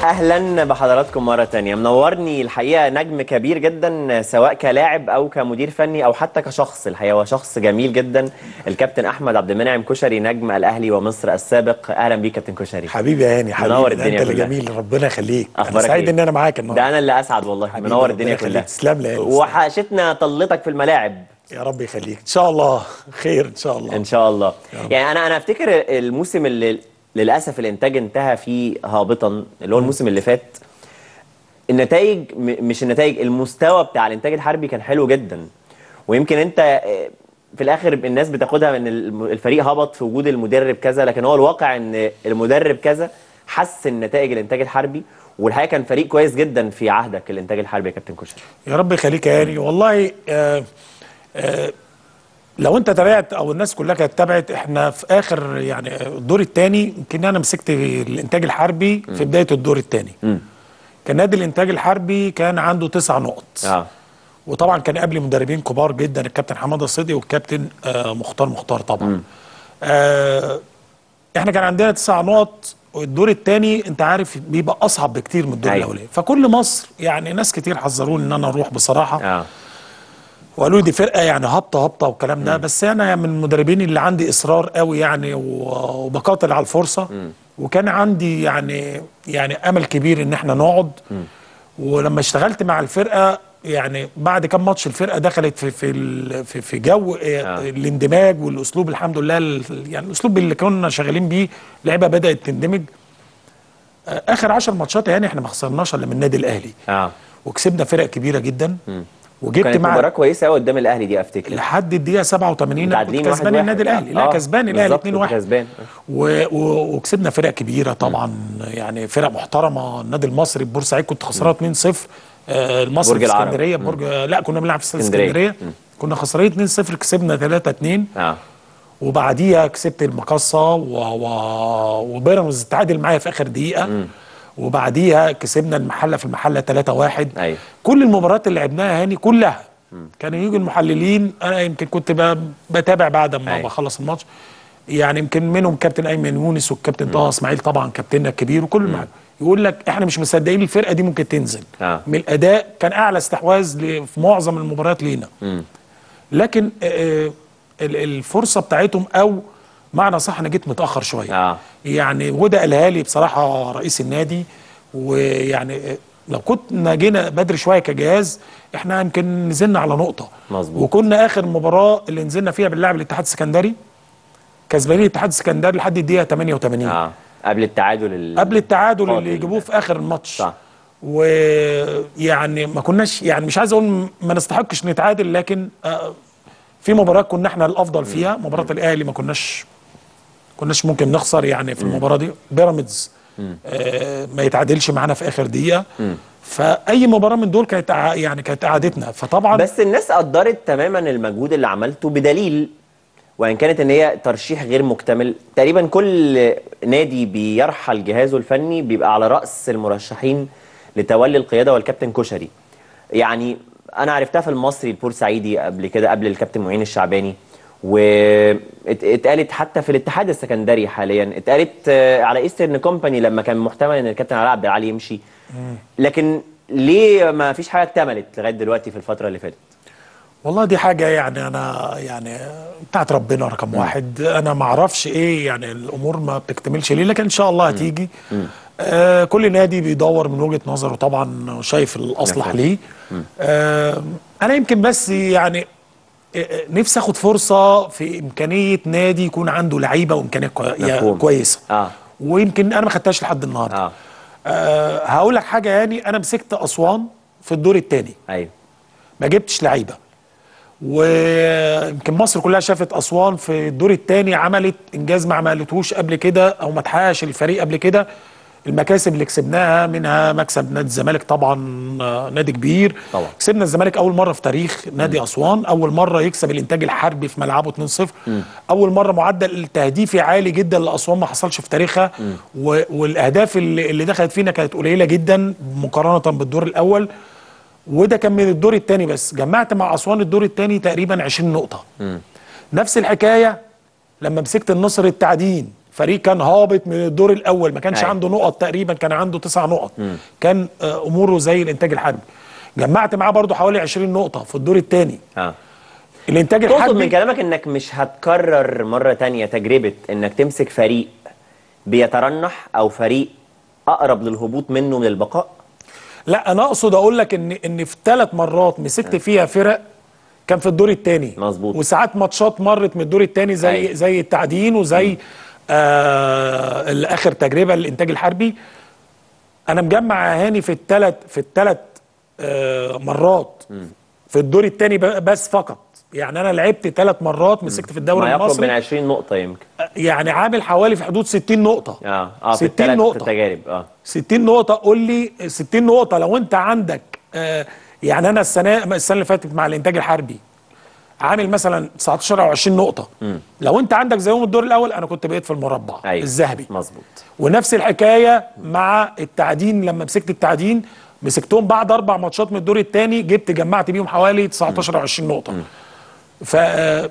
اهلا بحضراتكم مره تانية منورني الحقيقه نجم كبير جدا سواء كلاعب او كمدير فني او حتى كشخص الحقيقه هو شخص جميل جدا الكابتن احمد عبد المنعم كشري نجم الاهلي ومصر السابق اهلا بيك كابتن كشري حبيبي يا هاني حبيبي منور ده الدنيا انت اللي كلها. جميل ربنا يخليك انا اخبارك سعيد إيه؟ ان انا معاك ده النهارده انا اللي اسعد والله حبيبي، منور ربنا الدنيا يخليك. كلها تسلم لي يا أنس. وحشتنا طلتك في الملاعب يا رب يخليك ان شاء الله خير ان شاء الله ان شاء الله رب. يعني انا انا افتكر الموسم اللي للاسف الانتاج انتهى فيه هابطا اللي هو الموسم اللي فات النتائج م- مش النتائج المستوى بتاع الانتاج الحربي كان حلو جدا ويمكن انت آه، في الاخر الناس بتاخدها ان الم- الفريق هبط في وجود المدرب كذا لكن هو الواقع ان المدرب كذا حسن نتائج الانتاج الحربي والحقيقه كان فريق كويس جدا في عهدك الانتاج الحربي يا كابتن كشري يا رب يخليك يا هاني والله آه آه لو انت تابعت او الناس كلها كانت تابعت احنا في اخر يعني الدور الثاني يمكن انا مسكت الانتاج الحربي في بدايه الدور الثاني كان نادي الانتاج الحربي كان عنده تسع نقط اه وطبعا كان قبلي مدربين كبار جدا الكابتن حماده الصدي والكابتن آه مختار مختار طبعا آه احنا كان عندنا تسع نقط والدور الثاني انت عارف بيبقى اصعب بكتير من الدور أيوة. الاولاني فكل مصر يعني ناس كتير حذروني ان انا اروح بصراحه اه وقالوا لي دي فرقه يعني هابطه هابطه والكلام ده بس انا من المدربين اللي عندي اصرار قوي يعني و- وبقاتل على الفرصه وكان عندي يعني يعني امل كبير ان احنا نقعد ولما اشتغلت مع الفرقه يعني بعد كام ماتش الفرقه دخلت في في ال- في, في جو آه. الاندماج والاسلوب الحمد لله ال- يعني الاسلوب اللي كنا شغالين بيه اللعيبه بدات تندمج آه، اخر 10 ماتشات يعني احنا ما خسرناش الا من النادي الاهلي اه وكسبنا فرق كبيره جدا وجبت كانت مباراه مع كويسه قوي قدام الاهلي دي افتكر لحد الدقيقه 87 انا كنت متعادلين كسبان واحد النادي واحد. الاهلي لا آه، كسبان الاهلي بالظبط، 2 1 كنت كسبان. و... و... وكسبنا فرق كبيره طبعا يعني فرق محترمه النادي المصري بورسعيد كنت خسران 2-0 آه المصري برج في العرب. اسكندريه برج لا كنا بنلعب في استاد اسكندرية. اسكندريه كنا خسرانين 2-0 كسبنا 3-2 اه وبعديها كسبت المقصه و... و... وبيراميدز تعادل معايا في اخر دقيقه وبعديها كسبنا المحله في المحله 3-1 أيوة. كل المباريات اللي لعبناها هاني كلها كانوا يجوا المحللين انا يمكن كنت ب- بتابع بعد ما أيوة. بخلص الماتش يعني يمكن منهم كابتن ايمن يونس والكابتن طه اسماعيل طبعا كابتننا الكبير وكل المحل يقول لك احنا مش مصدقين الفرقه دي ممكن تنزل آه. من الاداء كان اعلى استحواذ ل- في معظم المباريات لينا لكن آه، ال- الفرصه بتاعتهم او معنى صح انا جيت متاخر شويه آه. يعني وده قالها لي بصراحه رئيس النادي ويعني آه، لو كنا جينا بدري شويه كجهاز احنا يمكن نزلنا على نقطه مظبوط. وكنا اخر مباراه اللي نزلنا فيها بنلعب الاتحاد السكندري كسبانين الاتحاد السكندري لحد الدقيقه 88 اه قبل التعادل ال... قبل التعادل قاتل اللي يجيبوه ده. في اخر الماتش صح. ويعني ما كناش يعني مش عايز اقول ما نستحقش نتعادل لكن آه، في مباراه كنا احنا الافضل فيها مباراه الاهلي ما كناش كناش ممكن نخسر يعني في المباراه دي بيراميدز آه، ما يتعادلش معانا في اخر دقيقه فاي مباراه من دول كانت ع- يعني كانت قعدتنا فطبعا بس الناس قدرت تماما المجهود اللي عملته بدليل وان كانت ان هي ترشيح غير مكتمل تقريبا كل نادي بيرحل جهازه الفني بيبقى على راس المرشحين لتولي القياده والكابتن كشري يعني انا عرفتها في المصري البورسعيدي قبل كده قبل الكابتن معين الشعباني واتقالت حتى في الاتحاد السكندري حاليا اتقالت آه، على ايسترن كومباني لما كان محتمل ان الكابتن علاء عبد العالي يمشي لكن ليه ما فيش حاجه اكتملت لغايه دلوقتي في الفتره اللي فاتت والله دي حاجة يعني أنا يعني بتاعت ربنا رقم واحد أنا ما أعرفش إيه يعني الأمور ما بتكتملش ليه لكن إن شاء الله هتيجي آه كل نادي بيدور من وجهة نظره طبعا شايف الأصلح نعم. ليه آه أنا يمكن بس يعني آه، آه، نفسي اخد فرصه في امكانيه نادي يكون عنده لعيبه وامكانيات كوي... يعني مفهوم. كويسه اه ويمكن انا ما خدتهاش لحد النهارده اه آه هقول لك حاجه يعني انا مسكت اسوان في الدور الثاني ايوه ما جبتش لعيبه ويمكن مصر كلها شافت اسوان في الدور الثاني عملت انجاز ما عملتهوش قبل كده او ما تحققش الفريق قبل كده المكاسب اللي كسبناها منها مكسب نادي الزمالك طبعا آه، نادي كبير طبعا. كسبنا الزمالك اول مره في تاريخ نادي اسوان اول مره يكسب الانتاج الحربي في ملعبه 2-0 اول مره معدل التهديفي عالي جدا لاسوان ما حصلش في تاريخها و- والاهداف اللي اللي دخلت فينا كانت قليله جدا مقارنه بالدور الاول وده كان من الدور الثاني بس جمعت مع اسوان الدور الثاني تقريبا 20 نقطه نفس الحكايه لما مسكت النصر التعدين فريق كان هابط من الدور الاول ما كانش أيوة. عنده نقط تقريبا كان عنده تسع نقط كان آه، اموره زي الانتاج الحربي جمعت معاه برضو حوالي 20 نقطه في الدور الثاني اه الانتاج تقصد من الحربي كلامك انك مش هتكرر مرة تانية تجربة انك تمسك فريق بيترنح او فريق اقرب للهبوط منه من البقاء لا انا اقصد اقول لك ان ان في ثلاث مرات مسكت فيها فرق كان في الدور الثاني مظبوط. وساعات ماتشات مرت من الدور الثاني زي أيوة. زي التعدين وزي آه اخر تجربه للانتاج الحربي انا مجمع هاني في الثلاث في الثلاث آه مرات في الدور الثاني بس فقط يعني انا لعبت ثلاث مرات مسكت في الدوري ما يقرب من المصري 20 نقطة يمكن يعني عامل حوالي في حدود 60 نقطه اه اه في 60 الثلاث نقطة. تجارب اه 60 نقطة قول لي 60 نقطة لو أنت عندك آه يعني أنا السنة السنة اللي فاتت مع الإنتاج الحربي عامل مثلا 19 أو 20 نقطة لو أنت عندك زيهم الدور الأول أنا كنت بقيت في المربع ايوه الذهبي مظبوط ونفس الحكاية مع التعدين لما مسكت التعدين مسكتهم بعد أربع ماتشات من الدور الثاني جبت جمعت بيهم حوالي 19 أو 20 نقطة ف آه،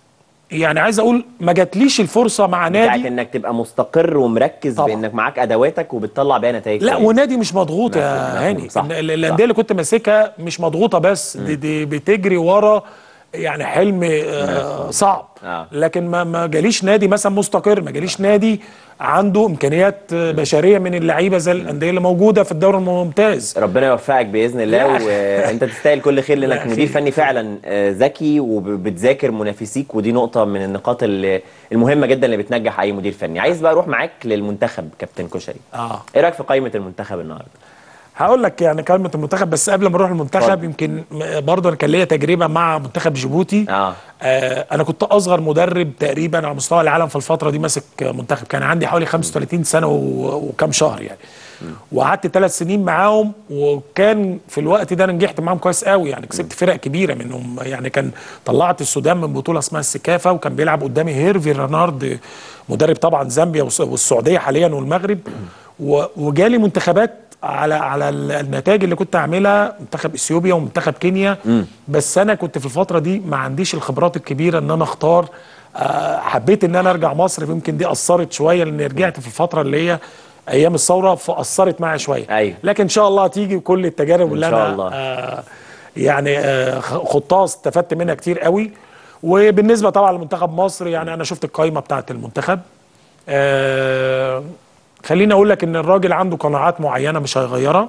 يعني عايز أقول ما جاتليش الفرصة مع بتاعت نادي انك تبقى مستقر ومركز طبعا. بانك معاك ادواتك وبتطلع بيها نتائج لا كويسة. ونادي مش مضغوط مفهوم، يا مفهوم، هاني صح، ال- ال- صح. الانديه اللي كنت ماسكها مش مضغوطه بس دي, دي بتجري ورا يعني حلم آه صعب آه. لكن ما ما جاليش نادي مثلا مستقر ما جاليش نادي عنده امكانيات آه، بشريه من اللعيبه زي الانديه اللي موجوده في الدوري الممتاز ربنا يوفقك باذن الله يا وانت تستاهل كل خير يا لانك أخي. مدير فني فعلا آه، ذكي وبتذاكر منافسيك ودي نقطه من النقاط اللي- المهمه جدا اللي بتنجح اي مدير فني عايز بقى اروح معاك للمنتخب كابتن كشري اه ايه رايك في قائمه المنتخب النهارده هقول لك يعني كلمه المنتخب بس قبل ما نروح المنتخب اتفضل. يمكن م- برضه انا كان ليا تجربه مع منتخب جيبوتي اه آه انا كنت اصغر مدرب تقريبا على مستوى العالم في الفتره دي ماسك منتخب كان عندي حوالي 35 سنه و- وكام شهر يعني وقعدت ثلاث سنين معاهم وكان في الوقت ده انا نجحت معاهم كويس قوي يعني كسبت فرق كبيره منهم يعني كان طلعت السودان من بطوله اسمها السكافه وكان بيلعب قدامي هيرفي رينارد مدرب طبعا زامبيا والس- والسعوديه حاليا والمغرب و- وجالي منتخبات على على ال- النتائج اللي كنت اعملها منتخب اثيوبيا ومنتخب كينيا بس انا كنت في الفتره دي ما عنديش الخبرات الكبيره ان انا اختار آه، حبيت ان انا ارجع مصر يمكن دي اثرت شويه لان رجعت في الفتره اللي هي ايام الثوره فاثرت معايا شويه أيوة. لكن ان شاء الله هتيجي كل التجارب اللي شاء انا الله. آه يعني آه خ- خضتها استفدت منها كتير قوي وبالنسبه طبعا لمنتخب مصر يعني انا شفت القائمه بتاعه المنتخب آه خليني اقول لك ان الراجل عنده قناعات معينه مش هيغيرها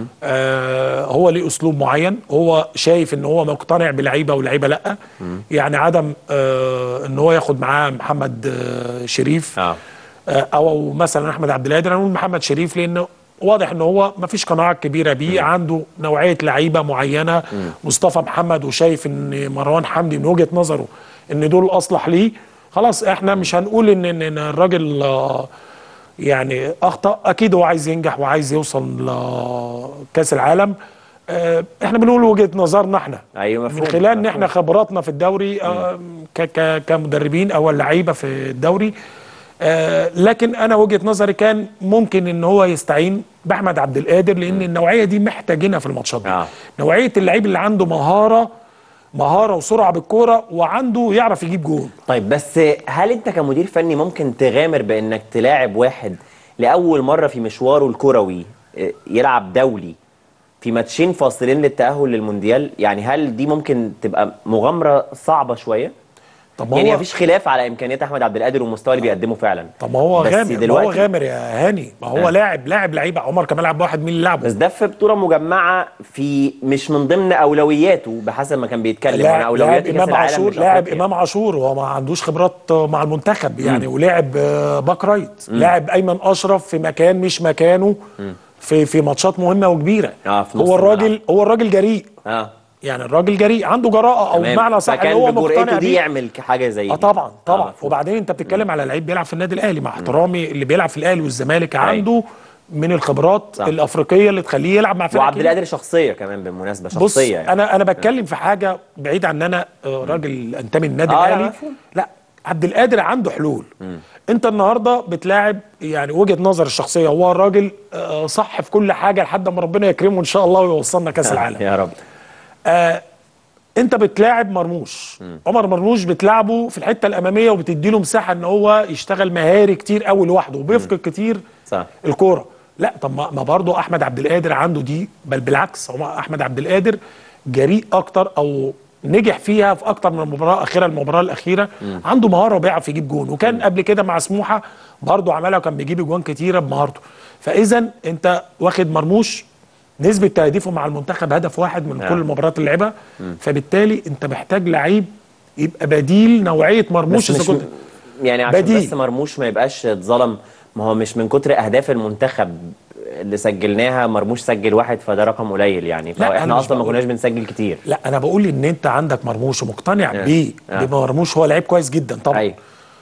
آه هو ليه اسلوب معين هو شايف ان هو مقتنع بلعيبه ولعيبه لا يعني عدم آه ان هو ياخد معاه محمد آه شريف اه آه، او مثلا احمد عبد القادر انا اقول محمد شريف لانه واضح ان هو ما فيش قناعات كبيره بيه عنده نوعيه لعيبه معينه مصطفى محمد وشايف ان مروان حمدي من وجهه نظره ان دول اصلح ليه خلاص احنا مش هنقول ان ان إن الراجل آه، يعني اخطا اكيد هو عايز ينجح وعايز يوصل لكاس العالم آه، احنا بنقول وجهه نظرنا احنا ايوه مفهوم من خلال ان مفهوم. احنا خبراتنا في الدوري آه، ك ك كمدربين او اللعيبه في الدوري آه، لكن انا وجهه نظري كان ممكن ان هو يستعين باحمد عبد القادر لان النوعيه دي محتاجينها في الماتشات دي آه. نوعيه اللعيب اللي عنده مهاره مهاره وسرعه بالكوره وعنده يعرف يجيب جول طيب بس هل انت كمدير فني ممكن تغامر بانك تلاعب واحد لاول مره في مشواره الكروي اه، يلعب دولي في ماتشين فاصلين للتاهل للمونديال يعني هل دي ممكن تبقى مغامره صعبه شويه طب ما يعني هو مفيش خلاف على امكانيات احمد عبد القادر والمستوى اللي بيقدمه فعلا طب ما هو بس غامر ما هو دلوقتي غامر يا هاني ما هو آه. لاعب لاعب لعيبه عمر كمال عبد الواحد مين اللي لعبه بس ده في بطوله مجمعه في مش من ضمن اولوياته بحسب ما كان بيتكلم انا لاعب اولوياتي لاعب كاس امام العالم عاشور مش لاعب أفريقيا. امام عاشور وهو ما عندوش خبرات مع المنتخب يعني ولعب آه، باك رايت لاعب ايمن اشرف في مكان مش مكانه في في ماتشات مهمه وكبيره آه، في نص هو الراجل الملعب. هو الراجل جريء اه يعني الراجل جريء عنده جراءه او تمام. بمعنى صح فكان اللي هو بجرأته مقتنع دي بيه يعمل حاجه زي اه دي. طبعا طبعا مفهوم. وبعدين انت بتتكلم على لعيب بيلعب في النادي الاهلي مع احترامي اللي بيلعب في الاهلي والزمالك عنده من الخبرات صح. الافريقيه اللي تخليه يلعب مع فرق وعبد كبيرة. القادر شخصيه كمان بالمناسبه بص شخصيه يعني. انا انا بتكلم في حاجه بعيد عن ان انا آه، راجل انتمي للنادي آه، لا، الاهلي مفهوم. لا عبد القادر عنده حلول انت النهارده بتلاعب يعني وجهه نظر الشخصيه هو الراجل آه، صح في كل حاجه لحد ما ربنا يكرمه ان شاء الله ويوصلنا كاس العالم يا رب انت بتلاعب مرموش عمر مرموش بتلعبه في الحته الاماميه وبتدي له مساحه ان هو يشتغل مهاري كتير قوي لوحده وبيفقد كتير صح. الكوره لا طب ما ما برضه احمد عبد القادر عنده دي بل بالعكس هو احمد عبد القادر جريء اكتر او نجح فيها في اكتر من مباراه اخيره المباراه الاخيره عنده مهاره وبيعرف يجيب جون وكان قبل كده مع سموحه برضه عملها وكان بيجيب جوان كتيره بمهارته فاذا انت واخد مرموش نسبه تهديفه مع المنتخب هدف واحد من نعم. كل المباريات اللي لعبها فبالتالي انت محتاج لعيب يبقى بديل نوعيه مرموش بس إذا مش كنت يعني عشان بديل. بس مرموش ما يبقاش اتظلم ما هو مش من كتر اهداف المنتخب اللي سجلناها مرموش سجل واحد فده رقم قليل يعني لا، أنا فاحنا مش اصلا ما بقول- كناش بنسجل كتير لا انا بقول ان انت عندك مرموش ومقتنع آه. بيه آه. بمرموش هو لعيب كويس جدا طبعا ايوه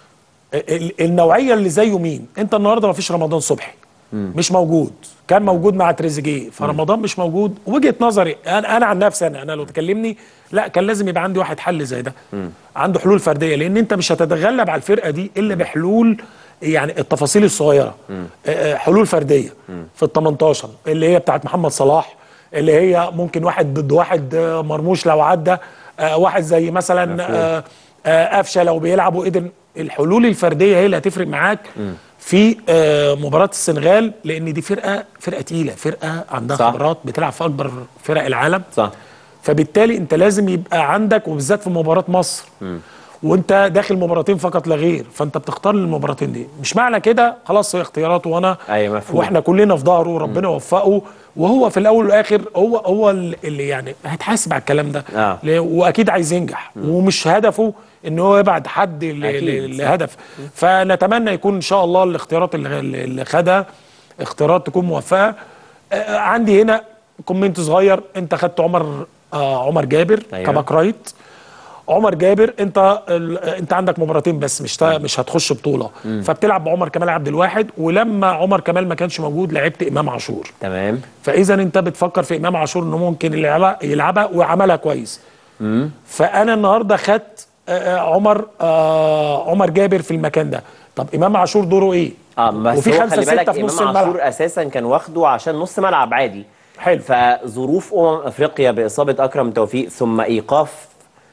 ال- النوعيه اللي زيه مين انت النهارده ما فيش رمضان صبحي مش موجود كان موجود مع تريزيجيه فرمضان مش موجود وجهه نظري انا انا عن نفسي انا انا لو تكلمني لا كان لازم يبقى عندي واحد حل زي ده عنده حلول فرديه لان انت مش هتتغلب على الفرقه دي الا بحلول يعني التفاصيل الصغيره آه، آه، حلول فرديه في ال 18 اللي هي بتاعت محمد صلاح اللي هي ممكن واحد ضد واحد آه، مرموش لو عدى آه، واحد زي مثلا آه، آه، قفشه لو بيلعب وقدر الحلول الفرديه هي اللي هتفرق معاك في آه، مباراه السنغال لان دي فرقه فرقه تقيله فرقه عندها صح. خبرات بتلعب في اكبر فرق العالم صح فبالتالي انت لازم يبقى عندك وبالذات في مباراه مصر وانت داخل مباراتين فقط لا غير فانت بتختار المباراتين دي مش معنى كده خلاص هي اختياراته وانا أيوة، مفهوم. واحنا كلنا في ظهره وربنا يوفقه وهو في الاول والاخر هو هو اللي يعني هيتحاسب على الكلام ده آه. ل- واكيد عايز ينجح ومش هدفه ان هو يبعد حد ل- أكيد، ل- صح. لهدف فنتمنى يكون ان شاء الله الاختيارات اللي اللي خدها اختيارات تكون موفقه آه، عندي هنا كومنت صغير انت خدت عمر آه عمر جابر أيوة. كباك رايت عمر جابر انت ال... انت عندك مباراتين بس مش تا... مش هتخش بطوله فبتلعب بعمر كمال عبد الواحد ولما عمر كمال ما كانش موجود لعبت امام عاشور تمام فاذا انت بتفكر في امام عاشور انه ممكن يلعبها يلعبها وعملها كويس فانا النهارده خدت آه، آه، عمر آه عمر جابر في المكان ده طب امام عاشور دوره ايه اه بس وفي هو خمسه خلي بالك سته في نص امام الملعب عاشور اساسا كان واخده عشان نص ملعب عادي حلو. فظروف امم افريقيا باصابه اكرم توفيق ثم ايقاف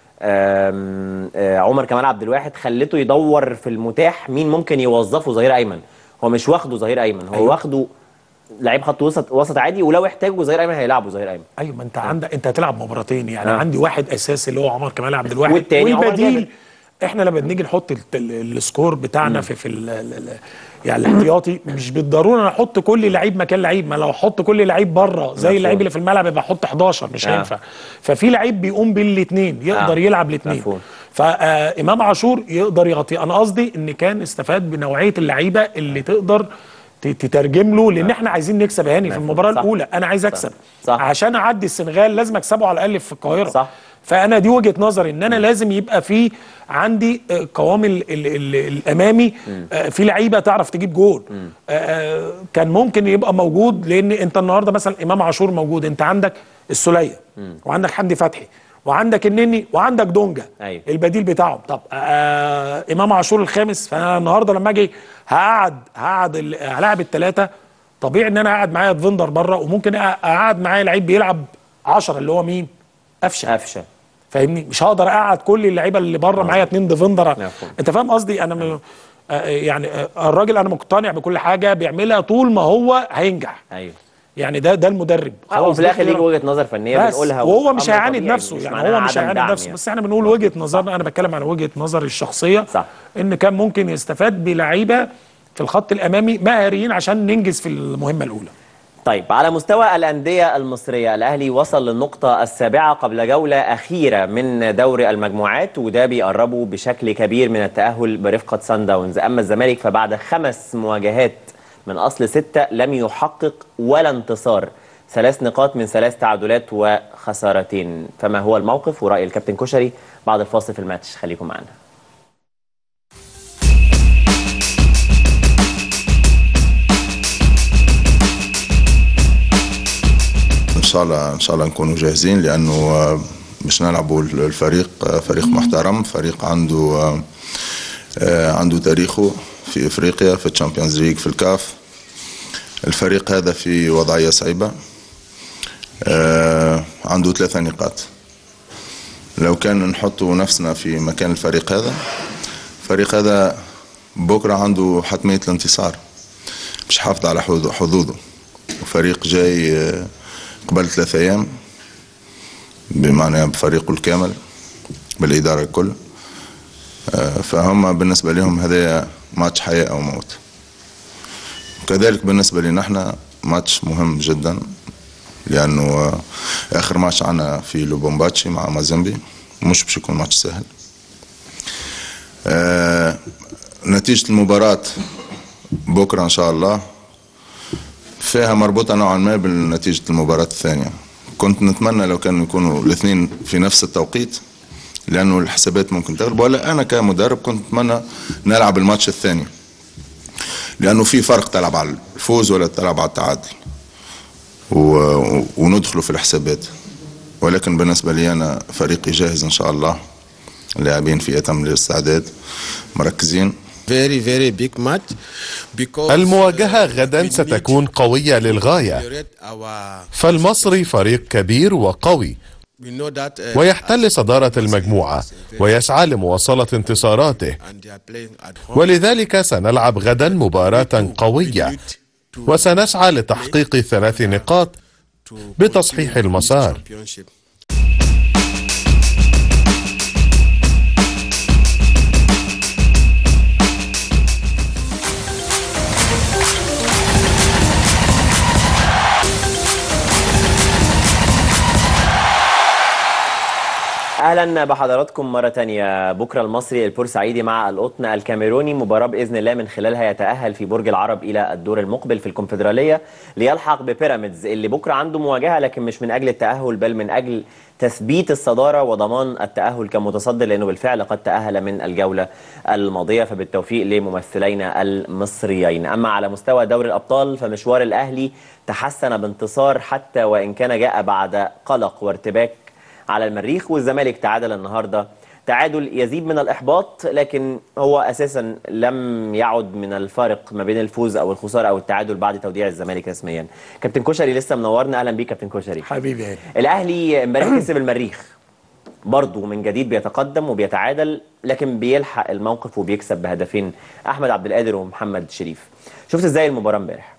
آم، آه، عمر كمال عبد الواحد خلته يدور في المتاح مين ممكن يوظفه ظهير ايمن هو مش واخده ظهير ايمن هو أيوة. واخده لعيب خط وسط وسط عادي ولو احتاجوا ظهير ايمن هيلعبوا ظهير ايمن ايوه ما انت عندك انت هتلعب مباراتين يعني آه. عندي واحد اساسي اللي هو عمر كمال عبد الواحد والتاني عمر والبديل جابر. احنا لما بنيجي نحط ال- ال- السكور بتاعنا في في ال- ال- ال- يعني الاحتياطي مش بالضروره انا احط كل لعيب مكان لعيب ما لو احط كل لعيب بره زي مفهوم. اللعيب اللي في الملعب يبقى احط 11 مش آه. هينفع ففي لعيب بيقوم بالاثنين يقدر آه. يلعب الاثنين مفهوم. فامام عاشور يقدر يغطي انا قصدي ان كان استفاد بنوعيه اللعيبه اللي تقدر ت- تترجم له لان احنا عايزين نكسب هاني في مفهوم. المباراه صح. الاولى انا عايز اكسب صح. عشان اعدي السنغال لازم اكسبه على الاقل في القاهره صح. فانا دي وجهه نظري ان انا لازم يبقى في عندي آه، قوام ال ال ال الامامي آه، في لعيبه تعرف تجيب جول آه، آه، كان ممكن يبقى موجود لان انت النهارده مثلا امام عاشور موجود انت عندك السوليه وعندك حمدي فتحي وعندك النني وعندك دونجا أيوة. البديل بتاعهم طب آه امام عاشور الخامس فانا النهارده لما اجي هقعد هقعد ال- هلاعب الثلاثه طبيعي ان انا قاعد معايا ديفندر بره وممكن اقعد معايا لعيب بيلعب 10 اللي هو مين؟ قفشه قفشه فاهمني مش هقدر اقعد كل اللعيبه اللي بره معايا اتنين ديفندر مفهوم. انت فاهم قصدي انا م... آه، يعني آه، الراجل انا مقتنع بكل حاجه بيعملها طول ما هو هينجح ايوه يعني ده ده المدرب وفي الاخر دي ليك خبرة. وجهه نظر فنيه بس بنقولها وهو مش أمر هيعاند طبيعي، نفسه مش يعني معناها هو مش عدم هيعاند دعم نفسه يعني. بس احنا بنقول وجهه نظرنا انا بتكلم على وجهه نظري الشخصيه صح. ان كان ممكن يستفاد بلعيبه في الخط الامامي مهاريين عشان ننجز في المهمه الاولى طيب على مستوى الأندية المصرية الأهلي وصل للنقطة السابعة قبل جولة أخيرة من دوري المجموعات وده بيقربه بشكل كبير من التأهل برفقة سان داونز أما الزمالك فبعد خمس مواجهات من أصل ستة لم يحقق ولا انتصار ثلاث نقاط من ثلاث تعادلات وخسارتين فما هو الموقف ورأي الكابتن كشري بعد الفاصل في الماتش خليكم معنا ان شاء الله ان شاء الله نكونوا جاهزين لانه آه، باش نلعبوا الفريق آه، فريق محترم فريق عنده آه، آه، عنده تاريخه في افريقيا في الشامبيونز ليج في الكاف الفريق هذا في وضعيه صعبه آه، عنده ثلاثه نقاط لو كان نحطوا نفسنا في مكان الفريق هذا الفريق هذا بكرة عنده حتمية الانتصار مش حافظ على حظوظ- حظوظه وفريق جاي آه، قبل ثلاثة أيام بمعنى بفريقه الكامل بالإدارة الكل آه، فهم بالنسبة لهم هذا ماتش حياة أو موت وكذلك بالنسبة لنا احنا ماتش مهم جدا لأنه آه، آخر ماتش عنا في لوبومباتشي مع مازيمبي مش باش يكون ماتش سهل آه، نتيجة المباراة بكرة إن شاء الله فيها مربوطة نوعا ما بنتيجة المباراة الثانية كنت نتمنى لو كانوا يكونوا الاثنين في نفس التوقيت لأنه الحسابات ممكن تغلب ولا أنا كمدرب كنت أتمنى نلعب الماتش الثاني لأنه في فرق تلعب على الفوز ولا تلعب على التعادل و... وندخلوا في الحسابات ولكن بالنسبة لي أنا فريقي جاهز إن شاء الله اللاعبين في أتم الاستعداد مركزين very very big match because المواجهة uh, غدا we need ستكون قوية للغاية to our فالمصري فريق كبير وقوي we know that uh, ويحتل صدارة المجموعة ويسعى لمواصلة انتصاراته and they are playing at home ولذلك سنلعب غدا مباراة قوية وسنسعى لتحقيق ثلاث نقاط to بتصحيح continue المسار. this championship. اهلا بحضراتكم مره تانية بكره المصري البورسعيدي مع القطن الكاميروني مباراه باذن الله من خلالها يتاهل في برج العرب الى الدور المقبل في الكونفدراليه ليلحق ببيراميدز اللي بكره عنده مواجهه لكن مش من اجل التاهل بل من اجل تثبيت الصداره وضمان التاهل كمتصدر لانه بالفعل قد تاهل من الجوله الماضيه فبالتوفيق لممثلينا المصريين اما على مستوى دوري الابطال فمشوار الاهلي تحسن بانتصار حتى وان كان جاء بعد قلق وارتباك على المريخ والزمالك تعادل النهارده تعادل يزيد من الاحباط لكن هو اساسا لم يعد من الفارق ما بين الفوز او الخساره او التعادل بعد توديع الزمالك رسميا كابتن كشري لسه منورنا اهلا بيك كابتن كشري حبيبي هاني الاهلي امبارح كسب المريخ برضه من جديد بيتقدم وبيتعادل لكن بيلحق الموقف وبيكسب بهدفين احمد عبد القادر ومحمد شريف شفت ازاي المباراه امبارح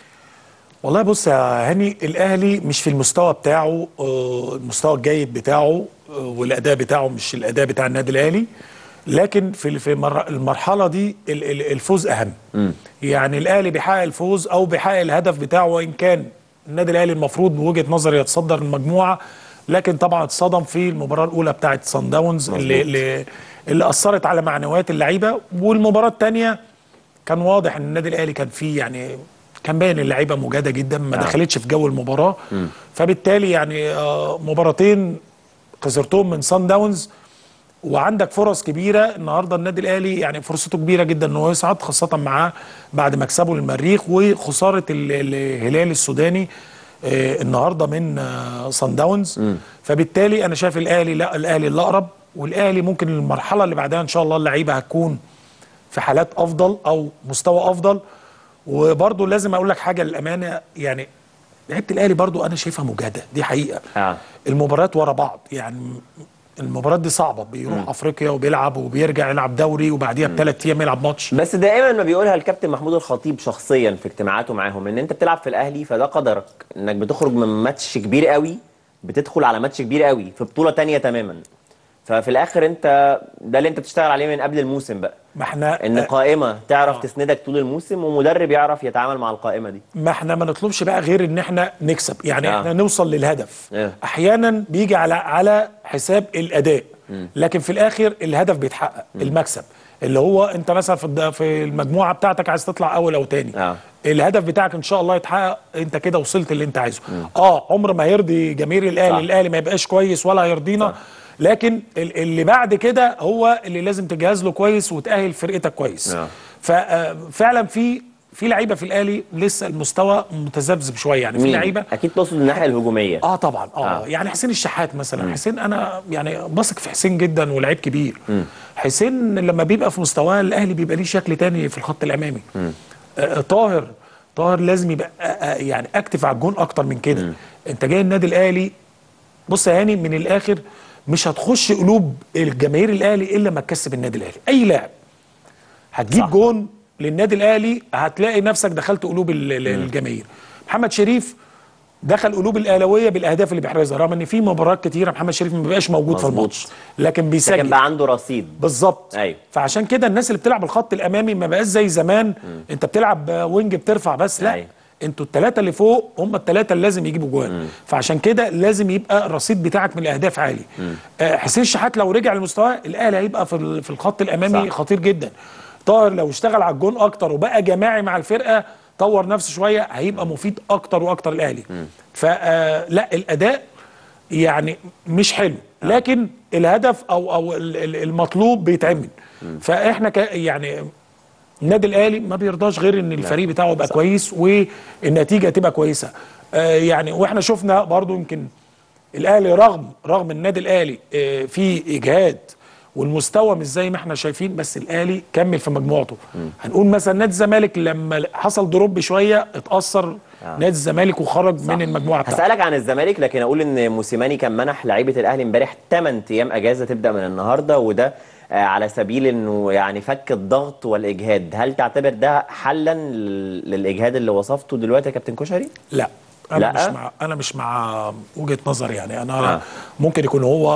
والله بص يا هاني الاهلي مش في المستوى بتاعه آه، المستوى الجيد بتاعه آه، والاداء بتاعه مش الاداء بتاع النادي الاهلي لكن في في مر- المرحله دي ال- ال- الفوز اهم يعني الاهلي بيحقق الفوز او بيحقق الهدف بتاعه وان كان النادي الاهلي المفروض بوجهه نظري يتصدر المجموعه لكن طبعا اتصدم في المباراه الاولى بتاعت سان داونز اللي, اللي اللي اثرت على معنويات اللعيبه والمباراه الثانيه كان واضح ان النادي الاهلي كان فيه يعني كان باين اللعيبه مجاده جدا ما دخلتش في جو المباراه فبالتالي يعني آه، مباراتين خسرتهم من سان داونز وعندك فرص كبيره النهارده النادي الاهلي يعني فرصته كبيره جدا ان هو يصعد خاصه معاه بعد مكسبه للمريخ وخساره ال- الهلال السوداني آه، النهارده من آه، سان داونز فبالتالي انا شايف الاهلي لا الاهلي الاقرب والاهلي ممكن المرحله اللي بعدها ان شاء الله اللعيبه هتكون في حالات افضل او مستوى افضل وبرضه لازم اقول لك حاجه للامانه يعني لعيبه الاهلي برضه انا شايفها مجهده دي حقيقه آه. المباريات ورا بعض يعني المباريات دي صعبه بيروح افريقيا وبيلعب وبيرجع يلعب دوري وبعديها بثلاث ايام يلعب ماتش بس دائما ما بيقولها الكابتن محمود الخطيب شخصيا في اجتماعاته معاهم ان انت بتلعب في الاهلي فده قدرك انك بتخرج من ماتش كبير قوي بتدخل على ماتش كبير قوي في بطوله تانية تماما ففي الاخر انت ده اللي انت بتشتغل عليه من قبل الموسم بقى ما احنا ان قائمه تعرف تسندك طول الموسم ومدرب يعرف يتعامل مع القائمه دي ما احنا ما نطلبش بقى غير ان احنا نكسب يعني آه. احنا نوصل للهدف آه. احيانا بيجي على على حساب الاداء لكن في الاخر الهدف بيتحقق المكسب اللي هو انت مثلا في الد- في المجموعه بتاعتك عايز تطلع اول او تاني آه. الهدف بتاعك ان شاء الله يتحقق انت كده وصلت اللي انت عايزه اه عمر ما هيرضي جماهير صح. الاهلي الاهلي ما يبقاش كويس ولا هيرضينا لكن ال- اللي بعد كده هو اللي لازم تجهز له كويس وتأهل فرقتك كويس آه. ففعلا في في لعيبه في الاهلي لسه المستوى متذبذب شويه يعني في مين لعيبه اكيد تقصد الناحيه الهجوميه اه طبعا اه, آه. آه. يعني حسين الشحات مثلا حسين انا يعني بثق في حسين جدا ولاعيب كبير حسين لما بيبقى في مستواه الاهلي بيبقى ليه شكل تاني في الخط الامامي آه طاهر طاهر لازم يبقى آه آه يعني اكتف على الجون اكتر من كده انت جاي النادي الاهلي بص يا هاني من الاخر مش هتخش قلوب الجماهير الاهلي الا ما تكسب النادي الاهلي اي لاعب هتجيب صح. جون للنادي الاهلي هتلاقي نفسك دخلت قلوب ال- ال- الجماهير محمد شريف دخل قلوب الاهلاويه بالاهداف اللي بيحرزها رغم ان في مباريات كتيره محمد شريف ما بيبقاش موجود في مظبوط. الماتش لكن لكن بيسجل بقى عنده رصيد بالظبط أيوة. فعشان كده الناس اللي بتلعب الخط الامامي ما بقاش زي زمان انت بتلعب وينج بترفع بس لا أيوة. انتوا الثلاثه اللي فوق هم الثلاثه اللي لازم يجيبوا جوان فعشان كده لازم يبقى الرصيد بتاعك من الاهداف عالي آه حسين شحات لو رجع لمستواه الاهلي هيبقى في ال- في الخط الامامي صح. خطير جدا طاهر لو اشتغل على الجون اكتر وبقى جماعي مع الفرقه طور نفسه شويه هيبقى مفيد اكتر واكتر الاهلي فلا الاداء يعني مش حلو لكن الهدف او او ال- ال- المطلوب بيتعمل فاحنا ك يعني النادي الاهلي ما بيرضاش غير ان الفريق بتاعه يبقى كويس والنتيجه تبقى كويسه آه يعني واحنا شفنا برضو يمكن الاهلي رغم رغم النادي الاهلي آه في اجهاد والمستوى مش زي ما احنا شايفين بس الاهلي كمل في مجموعته هنقول مثلا نادي الزمالك لما حصل دروب شويه اتاثر نادي الزمالك وخرج من المجموعه بتاعته هسألك عن الزمالك لكن اقول ان موسيماني كان منح لعيبه الاهلي امبارح 8 ايام اجازه تبدا من النهارده وده آه، على سبيل انه يعني فك الضغط والاجهاد هل تعتبر ده حلا لل- للاجهاد اللي وصفته دلوقتي يا كابتن كشري لا انا لا؟ مش مع انا مش مع وجهه نظر يعني انا آه. آه. ممكن يكون هو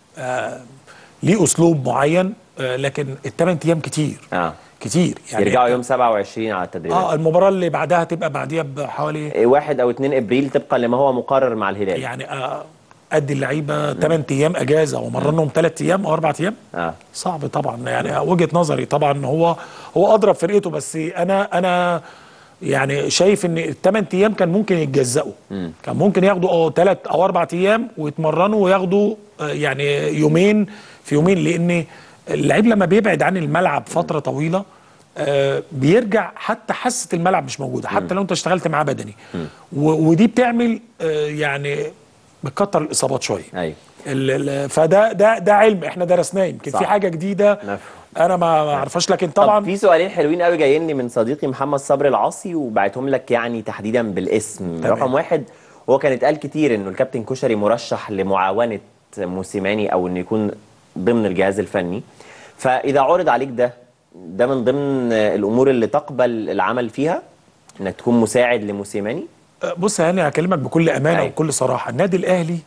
آه ليه اسلوب معين آه لكن الثمان ايام كتير اه كتير يعني يرجعوا يوم 27 على التدريبات اه المباراه اللي بعدها تبقى بعديها بحوالي آه. واحد او 2 ابريل طبقا لما هو مقرر مع الهلال يعني آه ادي اللعيبه 8 ايام اجازه ومرنهم 3 ايام او 4 ايام اه صعب طبعا يعني وجهه نظري طبعا هو هو اضرب فرقته بس انا انا يعني شايف ان الثمان ايام كان ممكن يتجزأوا كان ممكن ياخدوا اه ثلاث او اربع ايام ويتمرنوا وياخدوا آه، يعني يومين في يومين لان اللعيب لما بيبعد عن الملعب فتره طويله آه، بيرجع حتى حاسه الملعب مش موجوده حتى لو انت اشتغلت معاه بدني و- ودي بتعمل آه، يعني بتكتر الاصابات شويه ايوه ال- ال- فده ده ده علم احنا درسناه يمكن صح. في حاجه جديده مفهوم. انا ما ما اعرفهاش لكن طبعا طبعا في سؤالين حلوين قوي جايين لي من صديقي محمد صبري العاصي وبعتهم لك يعني تحديدا بالاسم تمام. رقم واحد هو كان اتقال كتير انه الكابتن كشري مرشح لمعاونه موسيماني او انه يكون ضمن الجهاز الفني فاذا عرض عليك ده ده من ضمن الامور اللي تقبل العمل فيها انك تكون مساعد لموسيماني بص يا هاني هكلمك بكل امانه أيوة. وبكل صراحه النادي الاهلي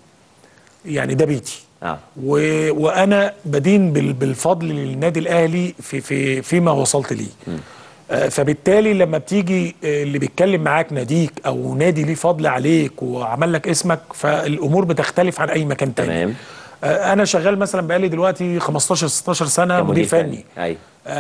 يعني ده بيتي اه و... وانا بدين بال... بالفضل للنادي الاهلي في في فيما وصلت ليه آه، فبالتالي لما بتيجي آه، اللي بيتكلم معاك ناديك او نادي ليه فضل عليك وعمل لك اسمك فالامور بتختلف عن اي مكان تاني تمام. آه، انا شغال مثلا بقالي دلوقتي 15 16 سنه مدير فني ايوه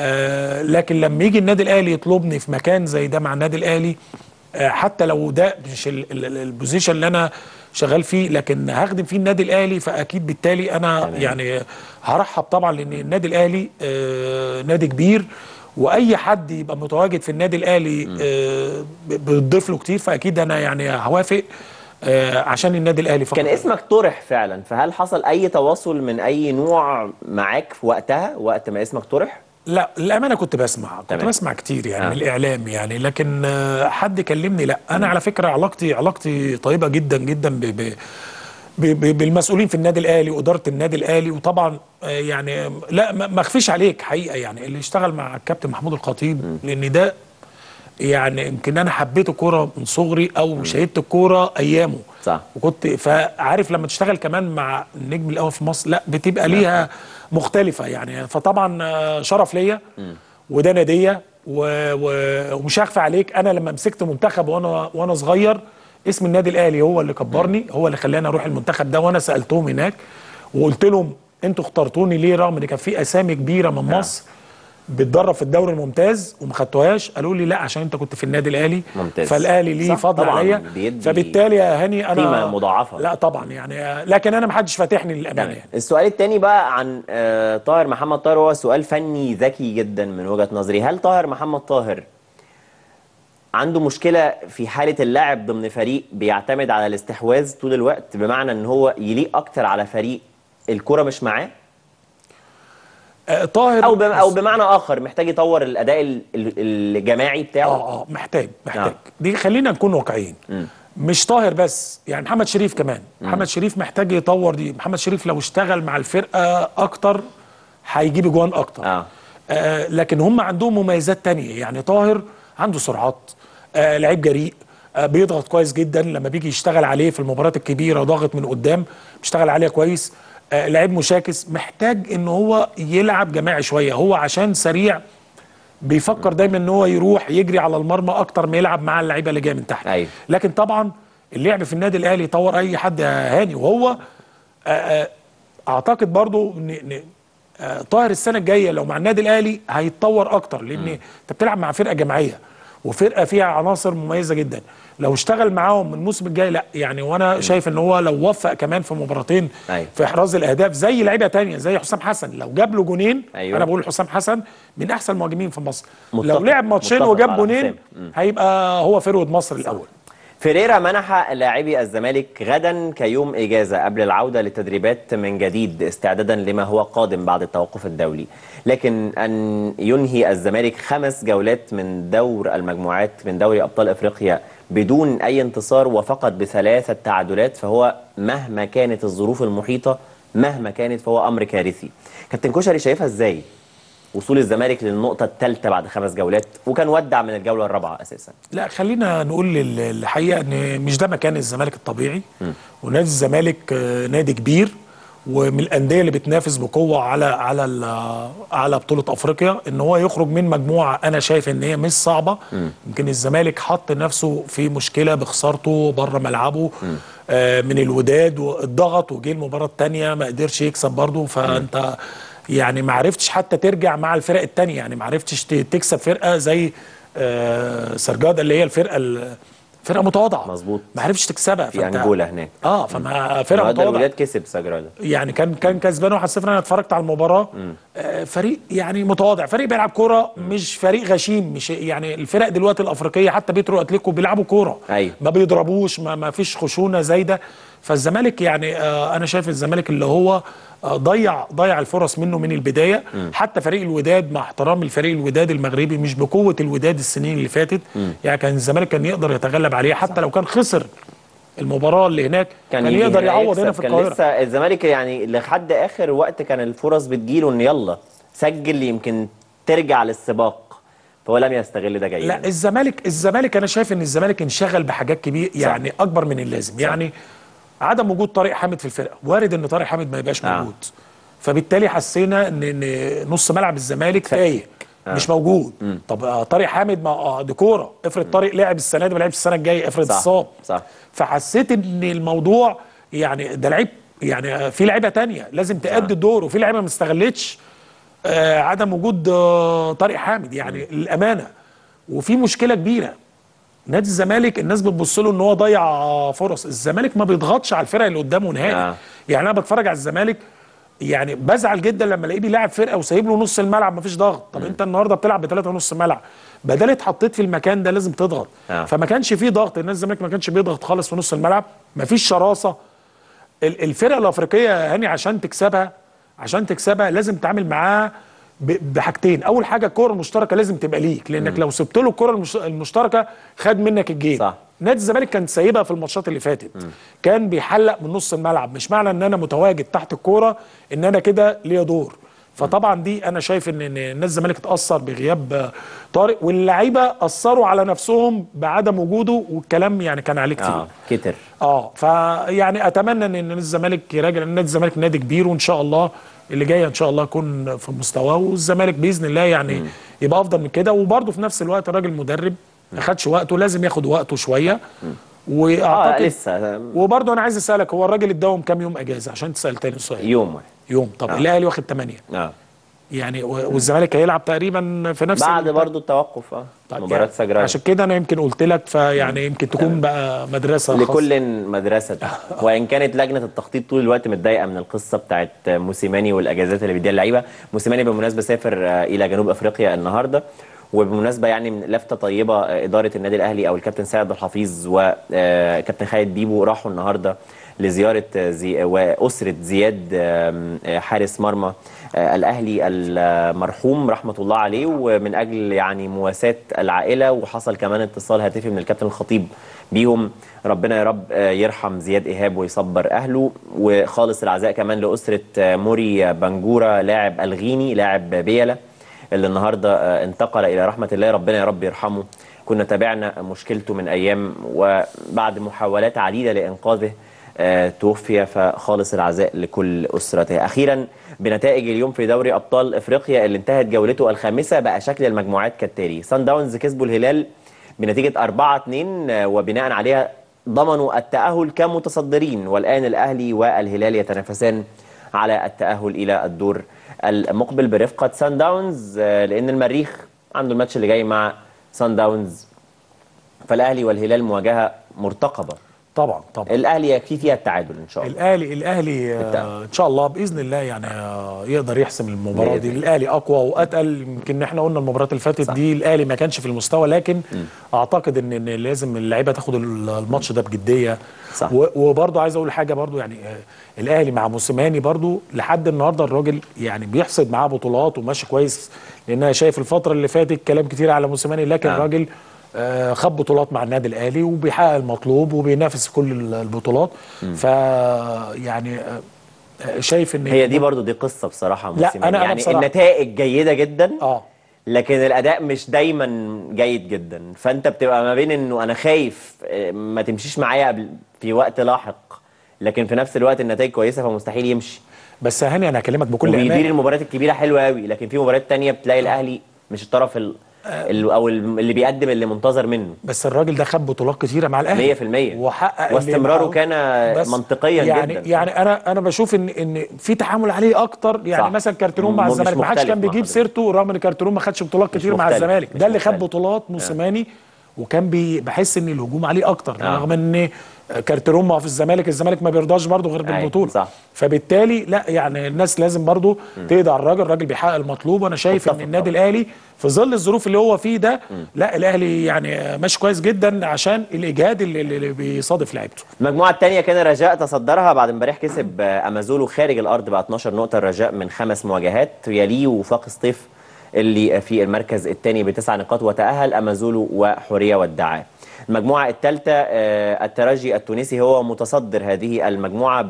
آه لكن لما يجي النادي الاهلي يطلبني في مكان زي ده مع النادي الاهلي آه حتى لو ده مش ال- ال- ال- البوزيشن اللي انا شغال فيه لكن هخدم فيه النادي الاهلي فاكيد بالتالي انا تمام. يعني هرحب طبعا لان النادي الاهلي آه نادي كبير واي حد يبقى متواجد في النادي الاهلي آه ب- بتضيف له كتير فاكيد انا يعني هوافق آه عشان النادي الاهلي فقط كان اسمك طرح فعلا فهل حصل اي تواصل من اي نوع معاك في وقتها وقت ما اسمك طرح لا الامانه كنت بسمع كنت تمام. بسمع كتير يعني آه. من الاعلام يعني لكن آه، حد كلمني لا انا على فكره علاقتي علاقتي طيبه جدا جدا ب ب ب ب بالمسؤولين في النادي الاهلي واداره النادي الاهلي وطبعا آه، يعني لا ما ما اخفيش عليك حقيقه يعني اللي اشتغل مع الكابتن محمود الخطيب لان ده يعني يمكن انا حبيت الكوره من صغري او شهدت الكوره ايامه صح. وكنت فعارف لما تشتغل كمان مع النجم الاول في مصر لا بتبقى ليها مختلفه يعني فطبعا آه، شرف ليا وده ناديه و- و- ومش هخفى عليك انا لما مسكت منتخب وانا وانا صغير اسم النادي الاهلي هو اللي كبرني هو اللي خلاني اروح المنتخب ده وانا سالتهم هناك وقلت لهم انتوا اخترتوني ليه رغم ان كان في اسامي كبيره من مصر بتدرب في الدوري الممتاز وما خدتوهاش قالوا لي لا عشان انت كنت في النادي الاهلي ممتاز. فالاهلي ليه صح، فضل طبعاً عليا بيدي فبالتالي يا هاني انا قيمة مضاعفة. لا طبعا يعني لكن انا ما حدش فاتحني للامانه تمام يعني السؤال الثاني بقى عن آه، طاهر محمد طاهر هو سؤال فني ذكي جدا من وجهة نظري هل طاهر محمد طاهر عنده مشكلة في حالة اللاعب ضمن فريق بيعتمد على الاستحواذ طول الوقت بمعنى ان هو يليق اكتر على فريق الكرة مش معاه آه، طاهر او بم او بمعنى اخر محتاج يطور الاداء ال- ال- الجماعي بتاعه اه اه محتاج محتاج نعم. دي خلينا نكون واقعيين مش طاهر بس يعني محمد شريف كمان محمد شريف محتاج يطور دي محمد شريف لو اشتغل مع الفرقه اكتر هيجيب اجوان اكتر آه. آه لكن هم عندهم مميزات تانية يعني طاهر عنده سرعات آه لعيب جريء آه بيضغط كويس جدا لما بيجي يشتغل عليه في المباريات الكبيره ضاغط من قدام بيشتغل عليها كويس آه لعيب مشاكس محتاج ان هو يلعب جماعي شويه هو عشان سريع بيفكر دايما ان هو يروح يجري على المرمى اكتر ما يلعب مع اللعيبه اللي جايه من تحت أيوة. لكن طبعا اللعب في النادي الاهلي يطور اي حد يا هاني وهو آه، آه، اعتقد برضو ان إن، آه، طاهر السنه الجايه لو مع النادي الاهلي هيتطور اكتر لان انت بتلعب مع فرقه جماعيه وفرقه فيها عناصر مميزه جدا لو اشتغل معاهم من الموسم الجاي لا يعني وانا شايف ان هو لو وفق كمان في مباراتين أيوة. في احراز الاهداف زي لعيبه تانية زي حسام حسن لو جاب له جونين أيوة. انا بقول حسام حسن من احسن المهاجمين في مصر متفق- لو لعب ماتشين متفق وجاب على جونين حسام. مم. هيبقى هو فرود مصر الاول فيريرا منح لاعبي الزمالك غدا كيوم إجازة قبل العودة للتدريبات من جديد استعدادا لما هو قادم بعد التوقف الدولي لكن أن ينهي الزمالك خمس جولات من دور المجموعات من دوري أبطال إفريقيا بدون أي انتصار وفقط بثلاثة تعادلات فهو مهما كانت الظروف المحيطة مهما كانت فهو أمر كارثي كابتن كشري شايفها إزاي؟ وصول الزمالك للنقطة الثالثة بعد خمس جولات وكان ودع من الجولة الرابعة أساسا لا خلينا نقول لل- الحقيقه ان مش ده مكان الزمالك الطبيعي ونادي الزمالك آه، نادي كبير ومن الانديه اللي بتنافس بقوه على على ال- على بطوله افريقيا ان هو يخرج من مجموعه انا شايف ان هي مش صعبه يمكن الزمالك حط نفسه في مشكله بخسارته بره ملعبه آه، من الوداد والضغط وجه المباراه الثانيه ما قدرش يكسب برضه فانت يعني ما عرفتش حتى ترجع مع الفرق التانية يعني ما عرفتش ت- تكسب فرقه زي آه سرجادا اللي هي الفرقه ال- فرقه متواضعه مظبوط. ما عرفتش تكسبها في فأنت- أنجولا هناك اه فما فرقه النهارده متواضعه الوداد كسب سجرادا يعني كان كان كسبان 1-0 انا اتفرجت على المباراه آه فريق يعني متواضع فريق بيلعب كوره مش فريق غشيم مش يعني الفرق دلوقتي الافريقيه حتى بيترو اتليكو بيلعبوا كوره أيوة. ما بيضربوش ما, ما فيش خشونه زايده فالزمالك يعني آه انا شايف الزمالك اللي هو آه ضيع ضيع الفرص منه من البدايه حتى فريق الوداد مع احترام الفريق الوداد المغربي مش بقوه الوداد السنين اللي فاتت يعني كان الزمالك كان يقدر يتغلب عليه حتى لو كان خسر المباراه اللي هناك كان, كان يجي يقدر هنا يعوض يكسب. هنا في كان القاهره لسه الزمالك يعني لحد اخر وقت كان الفرص بتجيله ان يلا سجل يمكن ترجع للسباق فهو لم يستغل ده جيدا لا الزمالك الزمالك انا شايف ان الزمالك انشغل بحاجات كبير يعني اكبر من اللازم يعني عدم وجود طارق حامد في الفرقه وارد ان طارق حامد ما يبقاش آه. موجود فبالتالي حسينا ان ان نص ملعب الزمالك تايه مش موجود طب آه، طارق حامد ما آه، دي كوره افرض طارق لعب السنه دي ما لعبش السنه الجايه افرض صح، اتصاب صح. فحسيت ان الموضوع يعني ده لعيب يعني آه، في لعيبه تانية لازم تأدي الدور وفي لعيبه ما استغلتش آه، عدم وجود آه، طارق حامد يعني الامانه وفي مشكله كبيره نادي الزمالك الناس بتبص له ان هو ضيع آه، فرص الزمالك ما بيضغطش على الفرق اللي قدامه نهائي آه. يعني انا بتفرج على الزمالك يعني بزعل جدا لما الاقيه بيلاعب فرقه وسايب له نص الملعب مفيش ضغط طب انت النهارده بتلعب بثلاثه ونص ملعب بدل اتحطيت في المكان ده لازم تضغط آه. فما كانش فيه ضغط الناس الزمالك ما كانش بيضغط خالص في نص الملعب مفيش شراسه ال- الفرق الافريقيه يا هاني عشان تكسبها عشان تكسبها لازم تتعامل معاها ب- بحاجتين اول حاجه الكره المشتركه لازم تبقى ليك لانك لو سبت له الكره المش- المشتركه خد منك الجيم صح. نادي الزمالك كان سايبها في الماتشات اللي فاتت كان بيحلق من نص الملعب مش معنى ان انا متواجد تحت الكوره ان انا كده ليا دور فطبعا دي انا شايف ان ان نادي الزمالك اتاثر بغياب آه، طارق واللعيبه اثروا على نفسهم بعدم وجوده والكلام يعني كان عليه كتير اه كتر اه فيعني اتمنى ان نادي الزمالك يراجع لان نادي الزمالك نادي كبير وان شاء الله اللي جاي ان شاء الله يكون في مستواه والزمالك باذن الله يعني يبقى افضل من كده وبرده في نفس الوقت الراجل مدرب ما خدش وقته لازم ياخد وقته شويه اه واعتقد لسه وبرده انا عايز اسالك هو الراجل اداهم كام يوم اجازه عشان تسال تاني سؤال يوم واحد يوم طب الاهلي واخد 8 اه يعني و- والزمالك هيلعب تقريبا في نفس بعد ال- برضو التوقف اه طيب مباراة يعني سجرادا عشان كده انا يمكن قلت لك فيعني يمكن تكون بقى مدرسه خاصة. لكل مدرسة وإن كانت لجنة التخطيط طول الوقت متضايقة من القصة بتاعت موسيماني والأجازات اللي بيديها اللعيبة موسيماني بالمناسبة سافر آه، إلى جنوب أفريقيا النهاردة وبالمناسبه يعني من لفته طيبه آه، اداره النادي الاهلي او الكابتن سيد عبد الحفيظ وكابتن خالد بيبو راحوا النهارده لزياره آه، زي واسره زياد آم، آه، حارس مرمى آه، الاهلي المرحوم رحمه الله عليه ومن اجل يعني مواساه العائله وحصل كمان اتصال هاتفي من الكابتن الخطيب بيهم ربنا يا رب آه، يرحم زياد ايهاب ويصبر اهله وخالص العزاء كمان لاسره آه، موري بنجوره لاعب الغيني لاعب بيلا اللي النهارده آه، انتقل الى رحمه الله ربنا يا رب يرحمه كنا تابعنا مشكلته من ايام وبعد محاولات عديده لانقاذه آه، توفي فخالص العزاء لكل اسرته. اخيرا بنتائج اليوم في دوري ابطال افريقيا اللي انتهت جولته الخامسه بقى شكل المجموعات كالتالي: سان داونز كسبوا الهلال بنتيجه 4-2 آه، وبناء عليها ضمنوا التاهل كمتصدرين والان الاهلي والهلال يتنافسان على التاهل الى الدور المقبل برفقه سان داونز آه، لان المريخ عنده الماتش اللي جاي مع سان داونز فالاهلي والهلال مواجهه مرتقبه طبعا طبعا الاهلي يكفي فيها التعادل ان شاء الله الاهلي الاهلي بالتأكيد. آه، ان شاء الله باذن الله يعني آه، يقدر يحسم المباراه دي بإذن الاهلي اقوى واتقل يمكن احنا قلنا المباراه اللي فاتت صح. دي الاهلي ما كانش في المستوى لكن اعتقد ان إن لازم اللعيبه تاخد الماتش ده بجديه صح. و- وبرضه عايز اقول حاجه برضه يعني آه، الاهلي مع موسيماني برضه لحد النهارده الراجل يعني بيحصد معاه بطولات وماشي كويس لان انا شايف الفتره اللي فاتت كلام كتير على موسيماني لكن آه. الراجل آه، خد بطولات مع النادي الاهلي وبيحقق المطلوب وبينافس في كل ال- البطولات ف يعني آه، آه، شايف ان هي دي برضو دي قصه بصراحه لا، موسيماني. أنا- أنا يعني بصراحة- النتائج جيده جدا اه لكن الاداء مش دايما جيد جدا فانت بتبقى ما بين انه انا خايف آه، ما تمشيش معايا قبل في وقت لاحق لكن في نفس الوقت النتائج كويسه فمستحيل يمشي بس يا هاني انا هكلمك بكل وبيدير امان المباريات الكبيره حلوه قوي لكن في مباريات تانية بتلاقي الاهلي مش الطرف ال... ال... او ال- اللي بيقدم اللي منتظر منه بس الراجل ده خد بطولات كتيره مع الاهلي 100% وحقق اللي واستمراره معاه. كان بس منطقيا يعني جدا يعني انا انا بشوف ان ان في تحامل عليه اكتر يعني صح. مثلا كارتيرون مع م- مش الزمالك ما حدش مختلف كان مع بيجيب حضرتك. سيرته رغم ان كارتيرون ما خدش بطولات كتير مع مختلف. الزمالك مش ده اللي خد مختلف. بطولات موسيماني وكان بي بحس ان الهجوم عليه اكتر آه. رغم ان كارتيرون ما هو في الزمالك الزمالك ما بيرضاش برضه غير أيوة، بالبطوله صح. فبالتالي لا يعني الناس لازم برضه تقضي على الراجل الراجل بيحقق المطلوب وانا شايف ان متفق النادي طبعاً. الاهلي في ظل الظروف اللي هو فيه ده لا الاهلي يعني ماشي كويس جدا عشان الاجهاد اللي, اللي بيصادف لعيبته المجموعة الثانية كان الرجاء تصدرها بعد امبارح كسب آه، أمازولو خارج الأرض ب 12 نقطة الرجاء من خمس مواجهات يليه وفاق سطيف اللي في المركز الثاني بتسع نقاط وتأهل أمازولو وحورية والدعاء المجموعة الثالثة آه، الترجي التونسي هو متصدر هذه المجموعة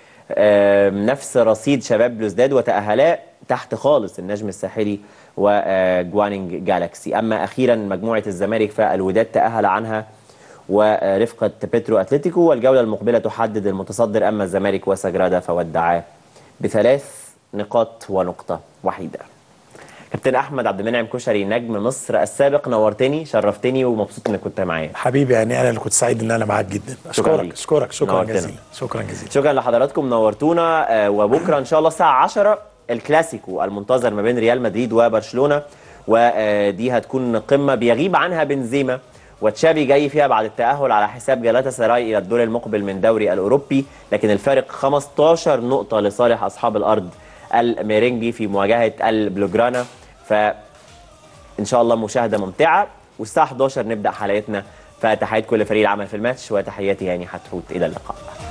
بنفس رصيد شباب بلوزداد وتأهلا تحت خالص النجم الساحلي وجوانينج جالاكسي أما أخيرا مجموعة الزمالك فالوداد تأهل عنها ورفقة بيترو أتلتيكو والجولة المقبلة تحدد المتصدر أما الزمالك وسجرادة فودعاه بثلاث نقاط ونقطة وحيدة كابتن أحمد عبد المنعم كشري نجم مصر السابق نورتني شرفتني ومبسوط إنك كنت معايا حبيبي يعني انا اللي كنت سعيد ان انا معاك جدا شكراً ليك. اشكرك اشكرك شكرا نورتنا. جزيلا شكرا جزيلا شكرا لحضراتكم نورتونا آه، وبكره ان شاء الله الساعه 10 الكلاسيكو المنتظر ما بين ريال مدريد وبرشلونه ودي هتكون قمه بيغيب عنها بنزيما وتشافي جاي فيها بعد التاهل على حساب جلاتا سراي الى الدور المقبل من دوري الاوروبي لكن الفارق 15 نقطه لصالح اصحاب الارض الميرينجي في مواجهه البلوجرانا فان شاء الله مشاهده ممتعه والساعه 11 نبدا حلقتنا فتحيات كل فريق العمل في الماتش وتحياتي هاني حتحوت الى اللقاء